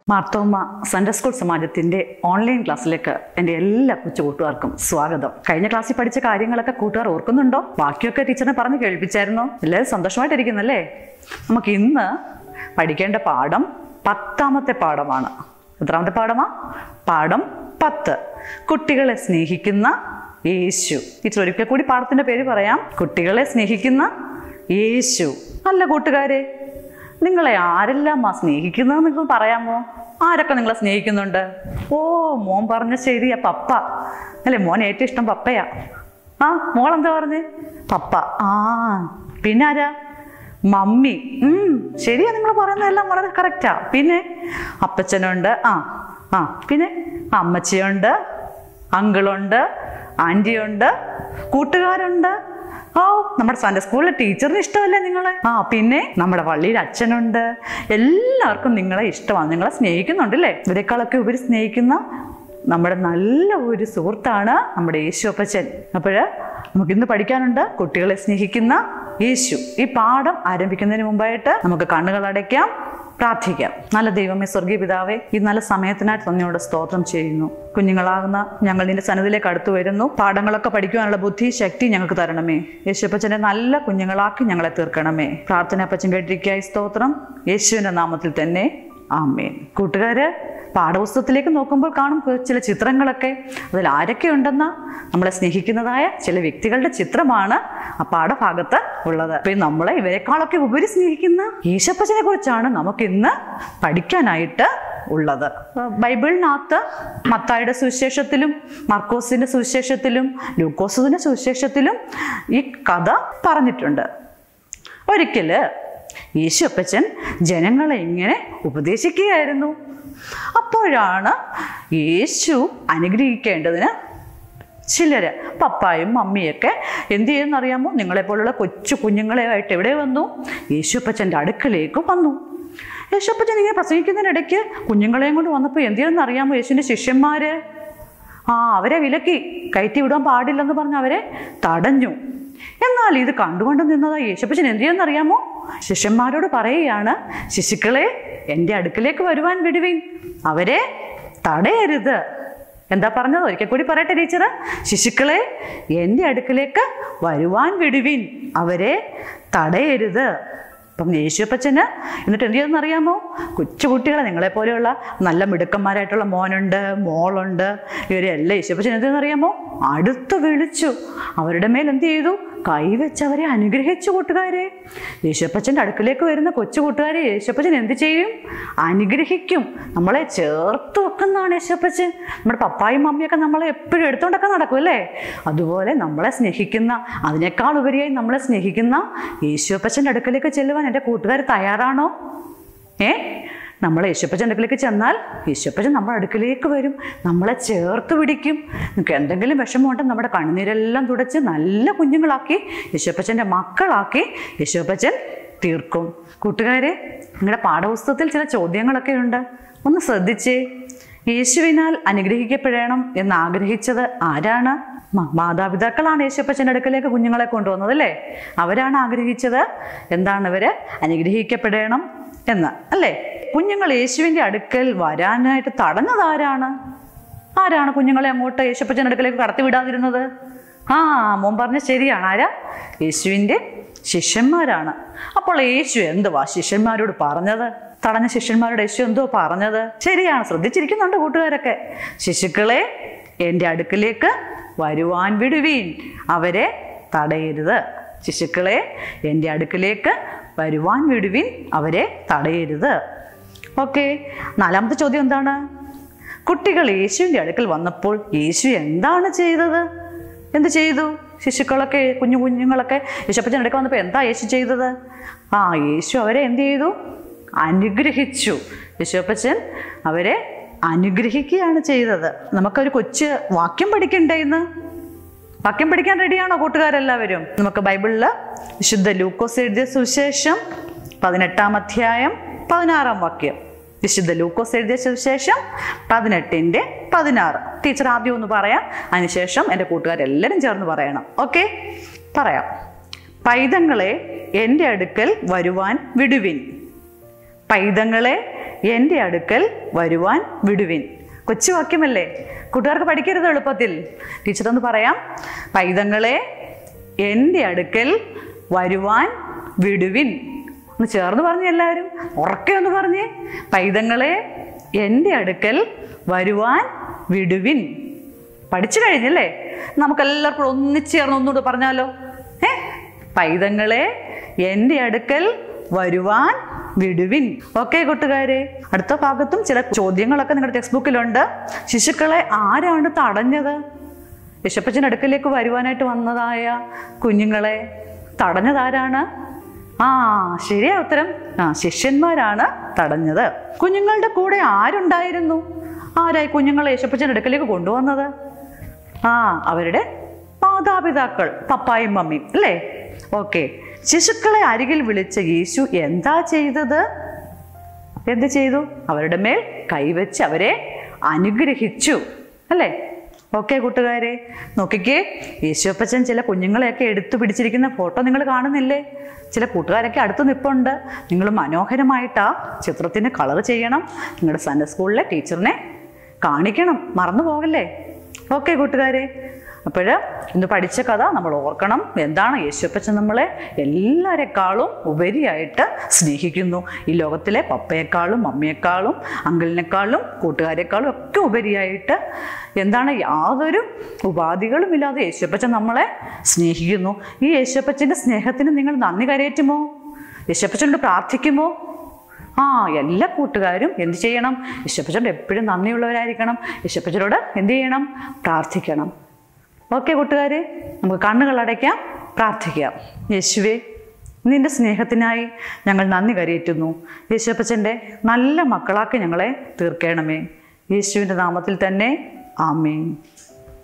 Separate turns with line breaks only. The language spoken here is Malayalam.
മാർത്തോമ സൺഡേ സ്കൂൾ സമാജത്തിന്റെ ഓൺലൈൻ ക്ലാസ്സിലേക്ക് എൻ്റെ എല്ലാ കൊച്ചു കൂട്ടുകാർക്കും സ്വാഗതം കഴിഞ്ഞ ക്ലാസ്സിൽ പഠിച്ച കാര്യങ്ങളൊക്കെ കൂട്ടുകാർ ഓർക്കുന്നുണ്ടോ ബാക്കിയൊക്കെ ടീച്ചറിനെ പറഞ്ഞ് കേൾപ്പിച്ചായിരുന്നോ എല്ലാവരും സന്തോഷമായിട്ടിരിക്കുന്നല്ലേ നമുക്ക് ഇന്ന് പഠിക്കേണ്ട പാഠം പത്താമത്തെ പാഠമാണ് എത്രാമത്തെ പാഠമാ പാഠം പത്ത് കുട്ടികളെ സ്നേഹിക്കുന്ന യേശു ടീച്ചർ ഒരിക്കൽ കൂടി പാഠത്തിന്റെ പേര് പറയാം കുട്ടികളെ സ്നേഹിക്കുന്ന യേശു അല്ല കൂട്ടുകാരെ നിങ്ങളെ ആരെല്ലാമാ സ്നേഹിക്കുന്നത് നിങ്ങൾ പറയാമോ ആരൊക്കെ നിങ്ങളെ സ്നേഹിക്കുന്നുണ്ട് ഓ മോൻ പറഞ്ഞ ശരിയാ പപ്പ അല്ലേ മോൻ ഏറ്റവും ഇഷ്ടം പപ്പയാ ആ മോൾ എന്താ പറഞ്ഞേ പപ്പ ആ പിന്നെ ആരാ മമ്മി ഉം ശരിയാ നിങ്ങൾ പറയുന്നതെല്ലാം വളരെ കറക്റ്റാ പിന്നെ അപ്പച്ചനുണ്ട് ആ ആ പിന്നെ അമ്മച്ചിയുണ്ട് അങ്കിളുണ്ട് ആൻറ്റിയുണ്ട് കൂട്ടുകാരുണ്ട് ഓ നമ്മുടെ സൺഡേ സ്കൂളിലെ ടീച്ചറിന് ഇഷ്ടമല്ലേ നിങ്ങളെ ആ പിന്നെ നമ്മുടെ പള്ളിയിൽ അച്ഛനുണ്ട് എല്ലാവർക്കും നിങ്ങളെ ഇഷ്ടമാണ് നിങ്ങളെ സ്നേഹിക്കുന്നുണ്ട് അല്ലേ ഇവരെക്കാളൊക്കെ ഉപരി സ്നേഹിക്കുന്ന നമ്മുടെ നല്ല ഒരു സുഹൃത്താണ് നമ്മുടെ യേശു അപ്പച്ചൻ അപ്പോഴ് നമുക്കിന്ന് പഠിക്കാനുണ്ട് കുട്ടികളെ സ്നേഹിക്കുന്ന യേശു ഈ പാഠം ആരംഭിക്കുന്നതിന് മുമ്പായിട്ട് നമുക്ക് കണ്ണുകൾ അടയ്ക്കാം പ്രാർത്ഥിക്കാം നല്ല ദൈവമേ സ്വർഗീയ പിതാവേ ഈ നല്ല സമയത്തിനായിട്ട് നന്ദിയോടെ സ്തോത്രം ചെയ്യുന്നു കുഞ്ഞുങ്ങളാകുന്ന ഞങ്ങൾ നിന്റെ സന്നിധിയിലേക്ക് അടുത്തു വരുന്നു പാഠങ്ങളൊക്കെ പഠിക്കുവാനുള്ള ബുദ്ധി ശക്തി ഞങ്ങൾക്ക് തരണമേ യേശുപ്പച്ചനെ നല്ല കുഞ്ഞുങ്ങളാക്കി ഞങ്ങളെ തീർക്കണമേ പ്രാർത്ഥന അപ്പച്ചൻ കേട്ടിരിക്കായി സ്തോത്രം യേശുവിന്റെ നാമത്തിൽ തന്നെ ആമേൻ കൂട്ടുകാര് പാഠപുസ്തകത്തിലേക്ക് നോക്കുമ്പോൾ കാണും ചില ചിത്രങ്ങളൊക്കെ അതിൽ ആരൊക്കെ ഉണ്ടെന്ന നമ്മളെ സ്നേഹിക്കുന്നതായ ചില വ്യക്തികളുടെ ചിത്രമാണ് ആ പാഠഭാഗത്ത് ഉള്ളത് അപ്പൊ ഈ നമ്മളെ ഇവരെക്കാളൊക്കെ ഉപരി സ്നേഹിക്കുന്ന ഈശപ്പച്ചനെ കുറിച്ചാണ് നമുക്ക് ഇന്ന് പഠിക്കാനായിട്ട് ഉള്ളത് ബൈബിളിനകത്ത് മത്തായുടെ സുവിശേഷത്തിലും മർക്കോസിന്റെ സുവിശേഷത്തിലും ലൂക്കോസിന്റെ സുവിശേഷത്തിലും ഈ കഥ പറഞ്ഞിട്ടുണ്ട് ഒരിക്കല് യേശു അപ്പച്ചൻ ജനങ്ങളെ ഇങ്ങനെ ഉപദേശിക്കുകയായിരുന്നു അപ്പോഴാണ് യേശു അനുഗ്രഹിക്കേണ്ടതിന് ചിലര് പപ്പായും മമ്മിയൊക്കെ എന്ത് ചെയ്യുമെന്നറിയാമോ നിങ്ങളെപ്പോലുള്ള കൊച്ചു കുഞ്ഞുങ്ങളെയായിട്ട് എവിടെ വന്നു യേശുപ്പച്ചൻ്റെ അടുക്കലേക്ക് വന്നു യേശുപ്പച്ചൻ ഇങ്ങനെ പ്രസംഗിക്കുന്നതിനിടയ്ക്ക് കുഞ്ഞുങ്ങളെയും കൊണ്ട് വന്നപ്പോൾ എന്ത് ചെയ്യുമെന്ന് അറിയാമോ യേശുവിൻ്റെ ശിഷ്യന്മാര് ആ അവരെ വിലക്കി കയറ്റി വിടാൻ പാടില്ലെന്ന് പറഞ്ഞ് അവരെ തടഞ്ഞു എന്നാൽ ഇത് കണ്ടുകൊണ്ട് നിന്നതാ യേശുപ്പച്ചൻ എന്ത് ചെയ്യുമെന്നറിയാമോ ശിഷ്യന്മാരോട് പറയുകയാണ് ശിശുക്കളെ എൻ്റെ അടുക്കിലേക്ക് വരുവാൻ വിടുവിൻ അവരെ തടയരുത് എന്താ പറഞ്ഞത് ഒരിക്കൽ കൂടി പറയട്ടെ ടീച്ചർ ശിശുക്കളെ എൻ്റെ അടുക്കിലേക്ക് വരുവാൻ വിടുവിൻ അവരെ തടയരുത് അപ്പം യേശുപ്പച്ചന് എന്നിട്ട് എന്ത് ചെയ്തെന്ന് അറിയാമോ കൊച്ചുകുട്ടികളെ നിങ്ങളെപ്പോലെയുള്ള നല്ല മിടുക്കന്മാരായിട്ടുള്ള മോനുണ്ട് മോളുണ്ട് ഇവരെല്ലാം യേശുപ്പച്ചൻ എന്ത് അറിയാമോ അടുത്ത് വിളിച്ചു അവരുടെ മേൽ എന്ത് ചെയ്തു കൈവച്ച് അവരെ അനുഗ്രഹിച്ചു കൂട്ടുകാരെ യേശുപ്പച്ചൻ്റെ അടുക്കിലേക്ക് വരുന്ന കൊച്ചു കൂട്ടുകാരെ യേശുപ്പച്ചൻ എന്ത് ചെയ്യും അനുഗ്രഹിക്കും നമ്മളെ ചേർത്ത് വെക്കുന്നതാണ് യേശുപ്പച്ചൻ നമ്മുടെ പപ്പായും മമ്മിയൊക്കെ നമ്മളെ എപ്പോഴും എടുത്തോണ്ടൊക്കെ നടക്കും അല്ലേ അതുപോലെ നമ്മളെ സ്നേഹിക്കുന്ന അതിനേക്കാൾ ഉപരിയായി നമ്മളെ സ്നേഹിക്കുന്ന യേശുപ്പച്ചൻ്റെ അടുക്കലേക്ക് ചെല്ലുവാൻ എൻ്റെ കൂട്ടുകാർ തയ്യാറാണോ ഏ നമ്മൾ യേശുപ്പച്ചൻ്റെ അടുക്കിലേക്ക് ചെന്നാൽ യേശുപ്പച്ചൻ നമ്മുടെ അടുക്കിലേക്ക് വരും നമ്മളെ ചേർത്ത് പിടിക്കും നിങ്ങൾക്ക് എന്തെങ്കിലും വിഷമമുണ്ടെങ്കിൽ നമ്മുടെ കണ്ണുനീരെല്ലാം തുടച്ച് നല്ല കുഞ്ഞുങ്ങളാക്കി യേശുപ്പച്ചൻ്റെ മക്കളാക്കി യേശുപ്പച്ചൻ തീർക്കും കൂട്ടുകാരെ നിങ്ങളുടെ പാഠപുസ്തകത്തിൽ ചില ചോദ്യങ്ങളൊക്കെ ഉണ്ട് ഒന്ന് ശ്രദ്ധിച്ചേ യേശുവിനാൽ അനുഗ്രഹിക്കപ്പെടണം എന്ന് ആഗ്രഹിച്ചത് ആരാണ് മ- മാതാപിതാക്കളാണ് യേശുപ്പച്ചൻ്റെ അടുക്കലേക്ക് കുഞ്ഞുങ്ങളെ കൊണ്ടുവന്നത് അല്ലേ അവരാണ് ആഗ്രഹിച്ചത് എന്താണ് ഇവര് അനുഗ്രഹിക്കപ്പെടണം എന്ന് അല്ലേ കുഞ്ഞുങ്ങൾ യേശുവിൻ്റെ അടുക്കൽ വരാനായിട്ട് തടഞ്ഞത് ആരാണ് ആരാണ് കുഞ്ഞുങ്ങളെ അങ്ങോട്ട് യേശുപ്പച്ചൻ്റെ അടുക്കലേക്ക് കടത്തി വിടാതിരുന്നത് ആ മോൻ പറഞ്ഞ ശരിയാണ് ആരാ യേശുവിൻ്റെ ശിഷ്യന്മാരാണ് അപ്പോൾ യേശു എന്തുവാ ശിഷ്യന്മാരോട് പറഞ്ഞത് തടഞ്ഞ ശിഷ്യന്മാരോട് യേശു എന്തോ പറഞ്ഞത് ശരിയാണ് ശ്രദ്ധിച്ചിരിക്കുന്നുണ്ട് കൂട്ടുകാരൊക്കെ ശിശുക്കളെ എൻ്റെ അടുക്കിലേക്ക് വരുവാൻ വിടുവീൻ അവരെ തടയരുത് ശിശുക്കളെ എൻ്റെ അടുക്കിലേക്ക് വരുവാൻ വിടുവിൻ അവരെ തടയരുത് ഓക്കെ നാലാമത്തെ ചോദ്യം എന്താണ് കുട്ടികൾ യേശുവിൻ്റെ അടുക്കൽ വന്നപ്പോൾ യേശു എന്താണ് ചെയ്തത് എന്ത് ചെയ്തു ശിശുക്കളൊക്കെ കുഞ്ഞു കുഞ്ഞുങ്ങളൊക്കെ യേശുപ്പച്ചൻ്റെ അടുക്കൽ വന്നപ്പോൾ എന്താ യേശു ചെയ്തത് ആ യേശു അവരെ എന്ത് ചെയ്തു അനുഗ്രഹിച്ചു യേശുപ്പച്ചൻ അവരെ അനുഗ്രഹിക്കുകയാണ് ചെയ്തത് നമുക്കൊരു കൊച്ചു വാക്യം പഠിക്കണ്ടേ ഇന്ന് വാക്യം പഠിക്കാൻ റെഡിയാണോ കൂട്ടുകാരെല്ലാവരും നമുക്ക് ബൈബിളിൽ വിശുദ്ധ ലൂക്കോസ് എഴുതിയ സുവിശേഷം പതിനെട്ടാം അധ്യായം പതിനാറാം വാക്യം വിശുദ്ധ ലൂക്കോസ് എഴുതിയ സുവിശേഷം പതിനെട്ടിൻ്റെ പതിനാറ് ടീച്ചർ ആദ്യം ഒന്ന് പറയാം അതിനുശേഷം എൻ്റെ കൂട്ടുകാരെല്ലാവരും ചേർന്ന് പറയണം ഓക്കെ പറയാം പൈതങ്ങളെ എൻ്റെ അടുക്കൽ വരുവാൻ വിടുവിൻ പൈതങ്ങളെ എൻ്റെ അടുക്കൽ വരുവാൻ വിടുവിൻ കൊച്ചു വാക്യമല്ലേ കൂട്ടുകാർക്ക് പഠിക്കരുത് എളുപ്പത്തിൽ ടീച്ചർ ഒന്ന് പറയാം പൈതങ്ങളെ എൻ്റെ അടുക്കൽ വരുവാൻ വിടുവിൻ ഒന്ന് ചേർന്ന് പറഞ്ഞേ എല്ലാവരും ഉറക്കെ ഒന്ന് പറഞ്ഞേ പൈതങ്ങളെ എൻ്റെ അടുക്കൽ വരുവാൻ വിടുവിൻ പഠിച്ചു കഴിഞ്ഞല്ലേ നമുക്കെല്ലാവർക്കും ഒന്നിച്ച് ചേർന്ന് ഒന്നുകൂടെ പറഞ്ഞാലോ ഏ പൈതങ്ങളെ എൻ്റെ അടുക്കൽ വരുവാൻ വിടുവിൻ ഓക്കെ കൂട്ടുകാരെ അടുത്ത ഭാഗത്തും ചില ചോദ്യങ്ങളൊക്കെ നിങ്ങളുടെ ടെക്സ്റ്റ് ബുക്കിലുണ്ട് ശിശുക്കളെ ആരാണ് തടഞ്ഞത് യശപ്പച്ചൻ്റെ അടുക്കലേക്ക് വരുവാനായിട്ട് വന്നതായ കുഞ്ഞുങ്ങളെ തടഞ്ഞതാരാണ് ആ ശരിയാ ഉത്തരം ആ ശിഷ്യന്മാരാണ് തടഞ്ഞത് കുഞ്ഞുങ്ങളുടെ കൂടെ ആരുണ്ടായിരുന്നു ആരായി കുഞ്ഞുങ്ങളെ യേശപ്പച്ചൻ്റെ അടുക്കലേക്ക് കൊണ്ടുവന്നത് ആ അവരുടെ മാതാപിതാക്കൾ പപ്പായും മമ്മിയും അല്ലേ ഓക്കെ ശിശുക്കളെ അരികിൽ വിളിച്ച യേശു എന്താ ചെയ്തത് എന്ത് ചെയ്തു അവരുടെ മേൽ കൈവച്ച് അവരെ അനുഗ്രഹിച്ചു അല്ലേ ഓക്കെ കൂട്ടുകാരെ നോക്കിക്കേ യേശുപ്പച്ചൻ ചില കുഞ്ഞുങ്ങളെയൊക്കെ എടുത്തു പിടിച്ചിരിക്കുന്ന ഫോട്ടോ നിങ്ങൾ കാണുന്നില്ലേ ചില കൂട്ടുകാരൊക്കെ അടുത്ത് നിൽപ്പുണ്ട് നിങ്ങൾ മനോഹരമായിട്ട് ആ ചിത്രത്തിന് കളർ ചെയ്യണം നിങ്ങളുടെ സൺഡേ സ്കൂളിലെ ടീച്ചറിനെ കാണിക്കണം മറന്നു പോകല്ലേ ഓക്കെ കൂട്ടുകാരെ അപ്പോൾ ഇന്ന് പഠിച്ച കഥ നമ്മൾ ഓർക്കണം എന്താണ് യേശുപ്പച്ചൻ നമ്മളെ എല്ലാവരെക്കാളും ഉപരിയായിട്ട് സ്നേഹിക്കുന്നു ഈ ലോകത്തിലെ പപ്പയെക്കാളും മമ്മിയെക്കാളും അങ്കിളിനേക്കാളും കൂട്ടുകാരെക്കാളും ഒക്കെ ഉപരിയായിട്ട് എന്താണ് യാതൊരു ഉപാധികളും ഇല്ലാതെ യേശുപ്പച്ചൻ നമ്മളെ സ്നേഹിക്കുന്നു ഈ യേശുപ്പച്ചൻ്റെ സ്നേഹത്തിന് നിങ്ങൾ നന്ദി കരയറ്റുമോ യേശുപ്പച്ചനോട് പ്രാർത്ഥിക്കുമോ ആ എല്ലാ കൂട്ടുകാരും എന്ത് ചെയ്യണം യേശുപ്പച്ചനോട് എപ്പോഴും നന്ദിയുള്ളവരായിരിക്കണം യേശുപ്പച്ചനോട് എന്ത് ചെയ്യണം പ്രാർത്ഥിക്കണം ഓക്കെ കൂട്ടുകാരെ നമുക്ക് കണ്ണുകൾ അടയ്ക്കാം പ്രാർത്ഥിക്കാം യേശുവേ നിന്റെ സ്നേഹത്തിനായി ഞങ്ങൾ നന്ദി കരയേറ്റുന്നു യേശുപ്പച്ചൻ്റെ നല്ല മക്കളാക്കി ഞങ്ങളെ തീർക്കണമേ യേശുവിൻ്റെ നാമത്തിൽ തന്നെ ആമേൻ